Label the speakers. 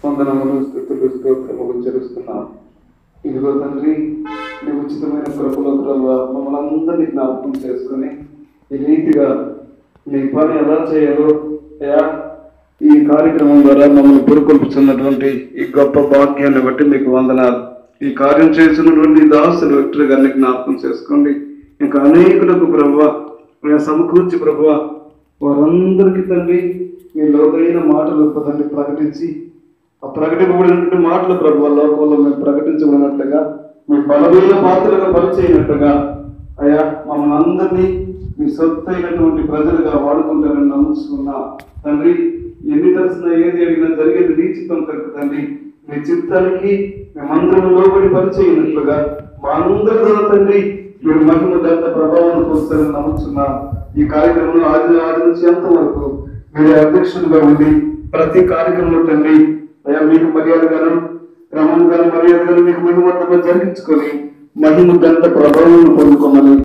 Speaker 1: వందనములు స్థుతులు స్తోత్రములు చెల్లిస్తున్నాం ఇదిగో తండ్రి నీ ఉచితమైన కృపలో ప్రభావ మమ్మల్ని అందరినీ జ్ఞాపకం చేసుకుని ఈ రీతిగా నీ పని ఎలా చేయాలో అయ్యా ఈ కార్యక్రమం ద్వారా మమ్మల్ని పురుకొల్పుతున్నటువంటి ఈ గొప్ప భాగ్యాన్ని బట్టి మీకు వందనాలు ఈ కార్యం చేసినటువంటి దాసులు వ్యక్తులు గారిని జ్ఞాపకం చేసుకోండి ఇంకా అనేకులకు ప్రభావ సమకూర్చి ప్రభావ వారందరికీ తండ్రి మీ లోతైన మాటలు తండ్రి ప్రకటించి ఆ ప్రకటింపబడినటువంటి మాటలు ప్రభు లోకంలో మేము ప్రకటించబడినట్లుగా మీ బలమైన పాత్రగా పరిచయినట్టుగా అయ్యా మమ్మల్ని అందరినీ మీ సొత్తైనటువంటి ప్రజలుగా వాడుకుంటారని నమ్ముకున్నా తండ్రి ఎన్ని తెలిసిన ఏది అడిగినా జరిగేది నీ చిత్తం కనుక తండ్రి మీ చిత్తానికి మేమందరం లోబడి పరిచయినట్లుగా మా అందరి ద్వారా తండ్రి మీరు మహిమ గంట ప్రభావం చూస్తారని నమ్ముతున్నా ఈ కార్యక్రమంలో ఆది ఆది నుంచి ఎంతవరకు మీరు అధ్యక్షుడిగా ఉండి ప్రతి కార్యక్రమంలో తండ్రి అయ్యా మీకు మర్యాదగాను క్రమంగాను మర్యాదగాను మీకు మహిమ జరిగించుకొని మహిమ గంట ప్రభావం పొందుకోమని